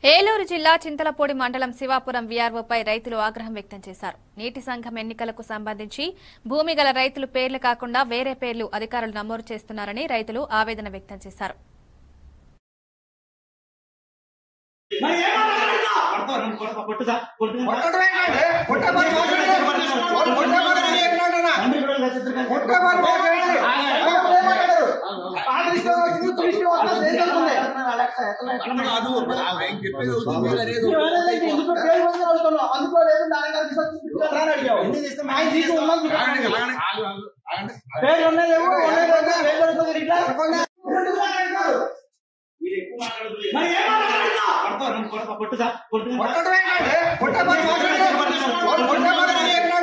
ఏలూరు జిల్లా చింతలపూడి మండలం శివాపురం వీఆర్ఓపై రైతులు ఆగ్రహం వ్యక్తం చేశారు నీటి సంఘం ఎన్నికలకు సంబంధించి భూమి గల రైతులు పేర్లు కాకుండా వేరే పేర్లు అధికారులు నమోదు చేస్తున్నారని రైతులు ఆవేదన వ్యక్తం చేశారు కొట్టడం